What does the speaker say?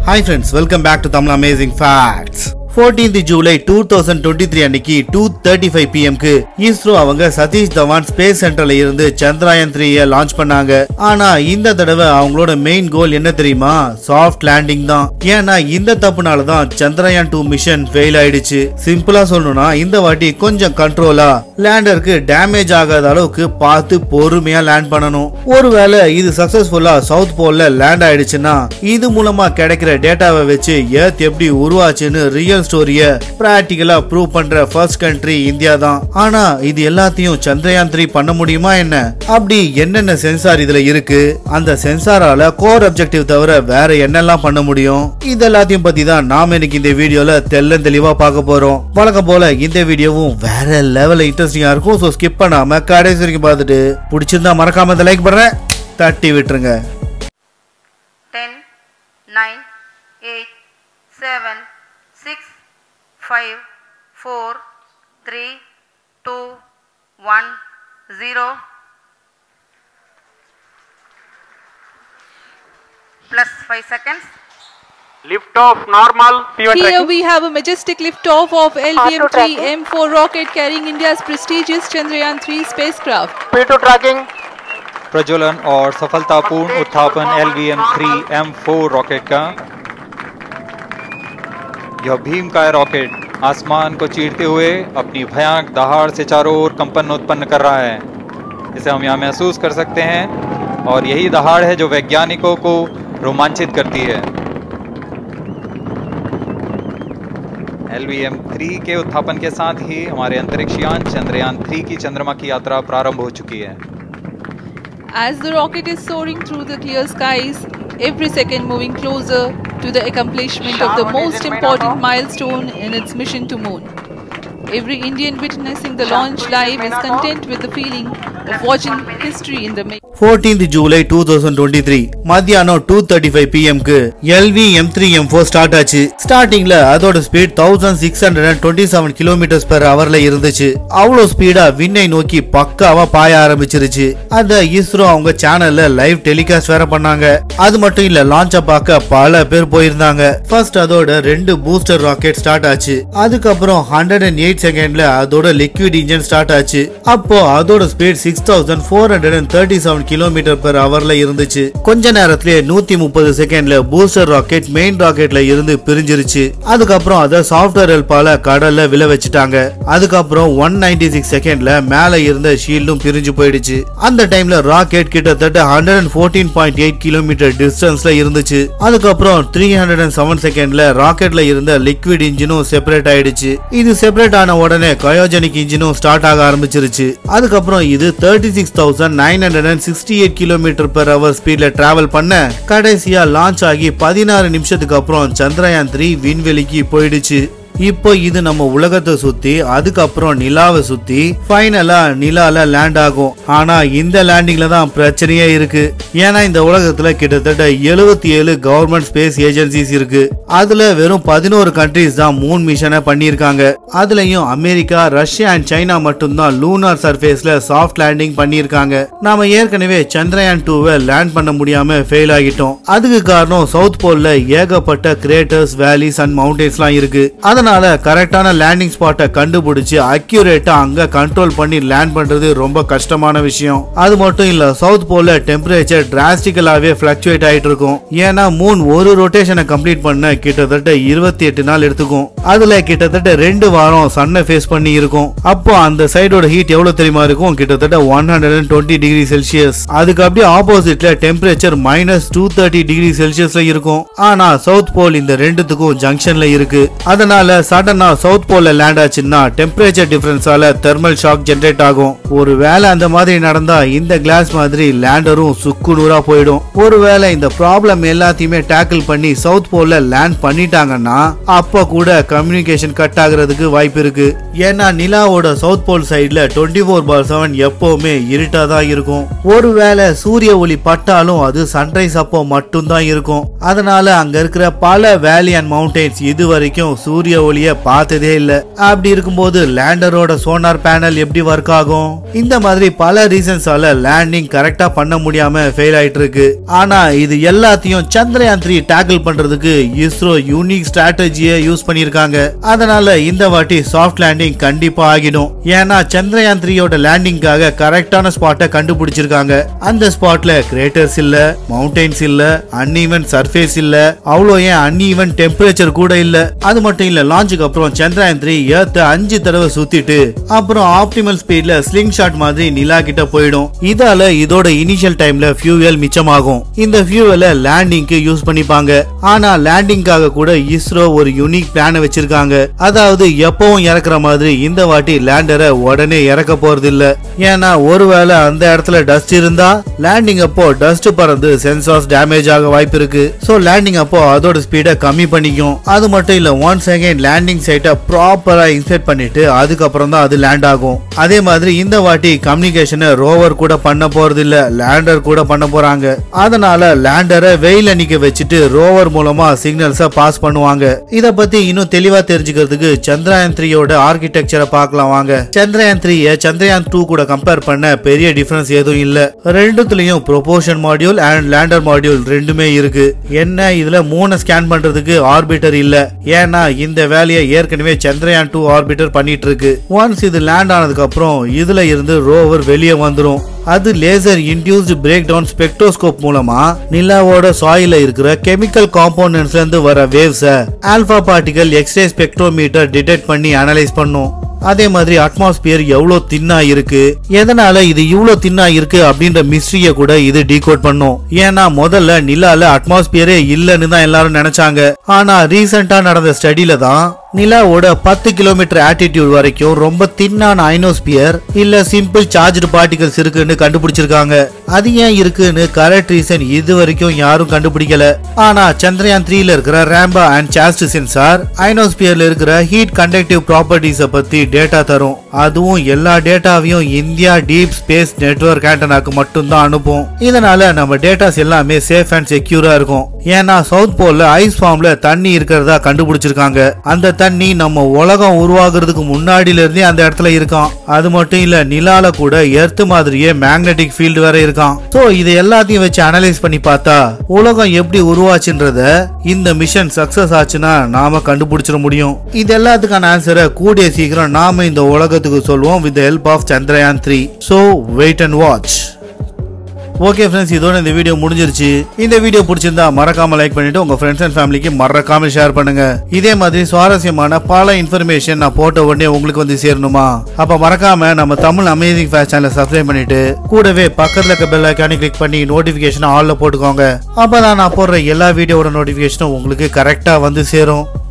Hi friends welcome back to Tamil amazing facts 14th July two thousand twenty three அன்னைக்கு two thirty five பிஎம்க்கு ISRO அவங்க Satish Dhawan space சென்டர்ல இருந்து Chandrayaan த்ரீய launch பண்ணாங்க ஆனா இந்த தடவை அவங்களோட மெயின் கோல் என்ன தெரியுமா சாஃப்ட் லேண்டிங் தான் ஏன்னா இந்த தப்புனால தான் சந்திரயான் டூ மிஷன் ஃபெயில் ஆயிடுச்சு சிம்பிளா சொல்லணும்னா இந்த வாட்டி கொஞ்சம் கண்ட்ரோலா லேண்டருக்கு டேமேஜ் ஆகாத அளவுக்கு பார்த்து பொறுமையா லேண்ட் பண்ணணும் ஒருவேளை இது சக்சஸ்ஃபுல்லா சவுத் போல்ல லேண்ட் ஆயிடுச்சுன்னா இது மூலமா கிடைக்கிற டேட்டாவை வச்சு எர்த் எப்படி உருவாச்சுன்னு ரியல் ஸ்டோரிய பிராக்டிக்கலா ப்ரூவ் பண்ற ஃபர்ஸ்ட் கண்ட்ரி இந்தியா தான் ஆனா இது எல்லாத்தையும் சந்திரயான் த்ரீ பண்ண முடியுமா என்ன அப்படி என்னென்ன சென்சார் இதுல இருக்கு அந்த சென்சாரால கோர் அப்ஜெக்டிவ் தவிர வேற என்னெல்லாம் பண்ண முடியும் இது எல்லாத்தையும் பத்தி தான் நாம இன்னைக்கு இந்த வீடியோல தெல்ல தெளிவா பார்க்க போறோம் வழக்கம் போல இந்த வீடியோவும் வேற லெவல்ல இன்ட்ரெஸ்டிங்கா இருக்கும் ஸோ ஸ்கிப் பண்ணாம கடைசி வரைக்கும் பார்த்துட்டு பிடிச்சிருந்தா மறக்காம இந்த லைக் பண்றேன் தட்டி விட்டுருங்க 10, 9, 8, 7, 6, 5, 4, 3, 2, 1, 0. Plus 5 seconds. Lift off normal. P1 Here tracking. we have a majestic liftoff of LVM-3 M4 rocket carrying India's prestigious Chandrayaan-3 spacecraft. P2 tracking. प्रज्वलन और सफलतापूर्ण उत्थापन L V M three M four rocket का यह भीम का rocket आसमान को चीरते हुए अपनी भयानक दहाड़ से चारों ओर कंपन उत्पन्न कर रहा है इसे हम यहाँ महसूस कर सकते हैं और यही दहाड़ है जो वैज्ञानिकों को रोमांचित करती है एल वी एम थ्री के उत्थापन के साथ ही हमारे अंतरिक्ष यान चंद्रयान थ्री की चंद्रमा की यात्रा प्रारंभ हो चुकी है As the rocket is soaring through the clear skies, every second moving closer to the accomplishment of the most important milestone in its mission to moon. Every Indian witnessing the launch live is content with the feeling of watching history in the making. 14th July two thousand twenty three மத்தியானம் two thirty five பிஎம்க்கு LV M three M four start ஆச்சு ஸ்டார்டிங்ல அதோட speed thousand six hundred and twenty seven kilometres per ஹவர்ல இருந்துச்சு அவ்வளோ speedo விண்ணை நோக்கி பக்காவா பாய ஆரம்பிச்சிருச்சு அத இஸ்ரோ அவங்க சேனல்ல லைவ் டெலிகாஸ்ட் வேற பண்ணாங்க அது மட்டும் இல்ல லான்ச்ச பார்க்க பல பேர் போயிருந்தாங்க ஃபர்ஸ்ட் அதோட ரெண்டு பூஸ்டர் ராக்கெட் ஸ்டார்ட் ஆச்சு அதுக்கப்புறம் ஹண்ட்ரட் அண்ட் எயிட் செகண்ட்ல அதோட லிக்விட் இன்ஜின் ஸ்டார்ட் ஆச்சு அப்போ அதோட speed six thousand four hundred and thirty seven kilometre per ஹவர்ல இருந்துச்சு கொஞ்ச நேரத்திலே நூத்தி முப்பது செகண்ட்ல பூஸ்டர் ராக்கெட் மெயின் ராக்கெட்ல இருந்து பிரிஞ்சிருச்சு அதுக்கப்புறம் அதை சாஃப்ட்வேர் ஹெல்ப்பால கடல்ல விழ வச்சுட்டாங்க அதுக்கப்புறம் ஒன் நைன்டி சிக்ஸ் செகண்ட்ல மேல இருந்த ஷீல்டும் பிரிஞ்சு போயிடுச்சு அந்த டைம்ல ராக்கெட் கிட்டத்தட்ட hundred and fourteen point eight kilometre டிஸ்டன்ஸ்ல இருந்துச்சு அதுக்கப்புறம் த்ரீ ஹண்ட்ரட் அண்ட் செவன் செகண்ட்ல ராக்கெட்ல இருந்த லிக்விட் இன்ஜினும் செப்பரேட் ஆயிடுச்சு இது செப்பரேட் ஆன உடனே கயோஜெனிக் இன்ஜினும் ஸ்டார்ட் ஆக ஆரம்பிச்சிருச்சு அதுக்கப்புறம் இது thirty six thousand nine hundred and sixty eight kilometre per hour ஸ்பீட்ல டிராவல் பண்ண கடைசியா லான்ச் ஆகி பதினாறு நிமிஷத்துக்கு அப்புறம் சந்திரயான் த்ரீ விண்வெளிக்கு போயிடுச்சு இப்போ இது நம்ம உலகத்தை சுத்தி அதுக்கப்புறம் நிலாவை சுத்தி ஃபைனலா நிலால லேண்ட் ஆகும் ஆனா இந்த லேண்டிங்ல தான் பிரச்சனையே இருக்கு ஏன்னா இந்த உலகத்துல கிட்டத்தட்ட 77 ஏழு கவர்மெண்ட் ஸ்பேஸ் ஏஜென்சிஸ் இருக்கு அதுல வெறும் பதினோரு கண்ட்ரிஸ் தான் மூன் மிஷனை பண்ணியிருக்காங்க அதுலயும் அமெரிக்கா ரஷ்யா அண்ட் சைனா மட்டும்தான் லூனார் சர்ஃபேஸ்ல சாஃப்ட் லேண்டிங் பண்ணியிருக்காங்க நாம ஏற்கனவே சந்திரயான் டூவை லேண்ட் பண்ண முடியாம ஃபெயில் ஆகிட்டோம் அதுக்கு காரணம் சவுத் போல்ல ஏகப்பட்ட கிரேட்டர்ஸ் வேலிஸ் அண்ட் மவுண்டன்ஸ்லாம் இருக்கு அதனால கரெக்டான லேண்டிங் ஸ்பாட்டை கண்டுபிடிச்சு அக்யூரேட்டா அங்க கண்ட்ரோல் பண்ணி லேண்ட் பண்றது ரொம்ப கஷ்டமான விஷயம் அது மட்டும் இல்ல சவுத் போல்ல டெம்பரேச்சர் டிராஸ்டிக்கலாவே பிளக்சுவேட் ஆயிட்டு இருக்கும் ஏன்னா மூன் ஒரு ரொட்டேஷனை கம்ப்ளீட் பண்ண கிட்டத்தட்ட இருபத்தி எட்டு நாள் எடுத்துக்கும் அதுல கிட்டத்தட்ட ரெண்டு வாரம் சன்னை ஃபேஸ் பண்ணி இருக்கும் அப்போ அந்த சைடோட ஹீட் எவ்வளவு தெரியுமா இருக்கும் கிட்டத்தட்ட one hundred and twenty degree Celsius அதுக்கு அப்படியே ஆப்போசிட்ல temperature minus two thirty degree செல்சியஸ்ல இருக்கும் ஆனா சவுத் போல் இந்த ரெண்டுத்துக்கும் ஜங்ஷன்ல இருக்கு அதனால சடனா சவுத் போல்ல லேண்ட் ஆச்சுன்னா டெம்பரேச்சர் டிஃபரன்ஸால தெர்மல் ஷாக் ஜெனரேட் ஆகும் ஒருவேளை அந்த மாதிரி நடந்தா இந்த கிளாஸ் மாதிரி லேண்டரும் சுக்கு நூறா போயிடும் ஒருவேளை இந்த ப்ராப்ளம் எல்லாத்தையுமே டேக்கிள் பண்ணி சவுத் போல்ல லேண்ட் பண்ணிட்டாங்கன்னா அப்ப கூட கம்யூனிகேஷன் கட் ஆகுறதுக்கு வாய்ப்பு இருக்கு ஏன்னா நிலாவோட சவுத் போல் சைடுல டுவெண்ட்டி ஃபோர் பார் செவன் எப்பவுமே இருட்டா தான் இருக்கும் ஒருவேளை சூரிய ஒளி பட்டாலும் அது சன்ரைஸ் அப்போ மட்டும்தான் இருக்கும் அதனால அங்க இருக்கிற பல வேலி அண்ட் மவுண்டன்ஸ் இது வரைக்கும் சூரிய ஒளிய பார்த்ததே இல்ல அப்படி இருக்கும்போது லேண்டரோட சோனார் பேனல் எப்படி ஒர்க் ஆகும் இந்த மாதிரி பல ரீசன்ஸால லேண்டிங் கரெக்டா பண்ண முடியாம ஃபெயில் ஆயிட்டு இருக்கு ஆனா இது எல்லாத்தையும் சந்திரயான் த்ரீ டேக்கிள் பண்றதுக்கு இஸ்ரோ யூனிக் ஸ்ட்ராட்டஜியை யூஸ் பண்ணிருக்காங்க அதனால இந்த வாட்டி சாஃப்ட் லேண்டிங் கண்டிப்பா ஆகிடும் ஏன்னா சந்திரயான் த்ரீயோட லேண்டிங்காக கரெக்டான ஸ்பாட்டை கண்டுபிடிச்சிருக்காங்க அந்த ஸ்பாட்ல கிரேட்டர்ஸ் இல்ல மவுண்டெயின்ஸ் இல்ல அன்ஈவன் சர்ஃபேஸ் இல்ல அவ்வளோ ஏன் அன்ஈவன் டெம்பரேச்சர் கூட இல்ல அது மட்டும் இல்ல லான்ச்சுக்கு அப்புறம் சந்திரயான் த்ரீ ஏர்த்த அஞ்சு தடவை சுத்திட்டு அப்புறம் ஆப்டிமல் ஸ்பீட்ல ஸ்லிங் ஷாட் மாதிரி நிலா கிட்ட போயிடும் இதால இதோட இனிஷியல் டைம்ல ஃபியூவல் மிச்சமாகும் இந்த ஃபியூவலை லேண்டிங்க்கு யூஸ் பண்ணிப்பாங்க ஆனா லேண்டிங்காக கூட இஸ்ரோ ஒரு யூனிக் பிளான வச்சிருக்காங்க அதாவது எப்பவும் இறக்குற மாதிரி இந்த வாட்டி லேண்டரை உடனே இறக்க போறது இல்ல ஏன்னா ஒருவேளை அந்த இடத்துல டஸ்ட் இருந்தா லேண்டிங் அப்போ டஸ்ட் பறந்து சென்சார்ஸ் டேமேஜ் ஆக வாய்ப்பு இருக்கு சோ லேண்டிங் அப்போ அதோட ஸ்பீடை கம்மி பண்ணிக்கும் அது மட்டும் இல்ல ஒன் செகண்ட் லேண்டிங் சைட்டை ப்ராப்பரா இன்ஸ்பெக்ட் பண்ணிட்டு அதுக்கப்புறம் தான் அது லேண்ட் ஆகும் அதே மாதிரி இந்த வாட்டி கம்யூனிகேஷனை ரோவர் கூட பண்ண போறது இல்ல லேண்டர் கூட பண்ண போறாங்க அதனால லேண்டரை வெயில் அணிக்க வச்சுட்டு ரோவர் மூலமா சிக்னல்ஸ பாஸ் பண்ணுவாங்க இத பத்தி இன்னும் தெளிவா தெரிஞ்சுக்கிறதுக்கு சந்திரயான் த்ரீயோட ஆர்கிடெக்சரை பார்க்கலாம் வாங்க சந்திரயான் த்ரீய சந்திரயான் டூ கூட கம்பேர் பண்ண பெரிய டிஃபரன்ஸ் எதுவும் இல்ல ரெண்டுத்துலயும் propulsion module and lander module ரெண்டுமே இருக்கு என்ன இதுல மூணு ஸ்கேன் பண்றதுக்கு ஆர்பிட்டர் இல்ல ஏன்னா இந்த வேலையை ஏற்கனவே சந்திரயான் டூ ஆர்பிட்டர் பண்ணிட்டு இருக்கு ஒன்ஸ் இது லேண்ட் ஆனதுக்கு அப்புறம் இதுல இருந்து ரோவர் வெளியே வந்துரும் அது laser induced break down spectroscope மூலமா நிலாவோட சாயில இருக்கிற கெமிக்கல் காம்போனன்ட்ஸ்ல இருந்து வர வேவ்ஸ alpha particle X ray spectrometer detect பண்ணி அனலைஸ் பண்ணும் அதே மாதிரி அட்மாஸ்பியர் எவ்வளவு தின்னா இருக்கு எதனால இது இவ்வளவு தின்னா இருக்கு அப்படின்ற மிஸ்ட்ரிய கூட இது டீகோட் பண்ணும் ஏன்னா முதல்ல நிலால அட்மாஸ்பியரே இல்லைன்னு தான் எல்லாரும் நினைச்சாங்க ஆனா ரீசெண்டா நடந்த ஸ்டடில தான் நிலாவோட பத்து கிலோமீட்டர் ஆட்டிடியூட் வரைக்கும் ரொம்ப தின்னான ஐனோஸ்பியர் இல்ல சிம்பிள் சார்ஜ்டு பார்ட்டிகல்ஸ் இருக்குன்னு கண்டுபிடிச்சிருக்காங்க அது ஏன் இருக்குன்னு கரெக்ட் ரீசன் இது வரைக்கும் யாரும் கண்டுபிடிக்கல ஆனா சந்திரயான் த்ரீல இருக்கிற ரேம்பா அண்ட் சாஸ்ட் சென்சார் ஐனோஸ்பியர்ல இருக்கிற ஹீட் கண்டக்டிவ் ப்ராப்பர்ட்டிஸ பத்தி டேட்டா தரும் அதுவும் எல்லா டேட்டாவையும் இந்தியா டீப் ஸ்பேஸ் நெட்வொர்க் ஆண்டனாக்கு மட்டும்தான் அனுப்பும் இதனால நம்ம டேட்டாஸ் எல்லாமே சேஃப் அண்ட் செக்யூரா இருக்கும் ஏன்னா சவுத் போல்ல ஐஸ் ஃபார்ம்ல தண்ணி இருக்கிறதா கண்டுபிடிச்சிருக்காங்க அந்த தண்ணி நம்ம உலகம் உருவாகுறதுக்கு முன்னாடில இருந்தே அந்த இடத்துல இருக்கான் அது மட்டும் இல்ல நிலால கூட எர்த் மாதிரியே மேக்னெட்டிக் ஃபீல்டு வேற இருக்கான் சோ இதை எல்லாத்தையும் வச்சு அனலைஸ் பண்ணி பார்த்தா உலகம் எப்படி உருவாச்சுன்றத இந்த மிஷன் சக்சஸ் ஆச்சுன்னா நாம கண்டுபிடிச்சிட முடியும் இது எல்லாத்துக்கான ஆன்சரை கூடிய சீக்கிரம் நாம இந்த உலகத்துக்கு சொல்லுவோம் with help of Chandrayaan three so wait and watch okay friends இதோட இந்த வீடியோ முடிஞ்சிருச்சு இந்த வீடியோ பிடிச்சிருந்தா மறக்காம லைக் பண்ணிட்டு உங்க ஃப்ரெண்ட்ஸ் அண்ட் ஃபேமிலிக்கு மறக்காம ஷேர் பண்ணுங்க இதே மாதிரி சுவாரஸ்யமான பல இன்ஃபர்மேஷன் நான் போட்ட உடனே உங்களுக்கு வந்து சேரணுமா அப்ப மறக்காம நம்ம தமிழ் அமேசிங் ஃபேஷ் சேனலை சப்ஸ்கிரைப் பண்ணிட்டு கூடவே பக்கத்துல இருக்க பெல் ஐக்கானை கிளிக் பண்ணி நோட்டிபிகேஷன் ஆல்ல போட்டுக்கோங்க அப்பதான் நான் போடுற எல்லா வீடியோவோட நோட்டிபிகேஷனும் உங்களுக்கு கரெக்டா வந்து சேரும்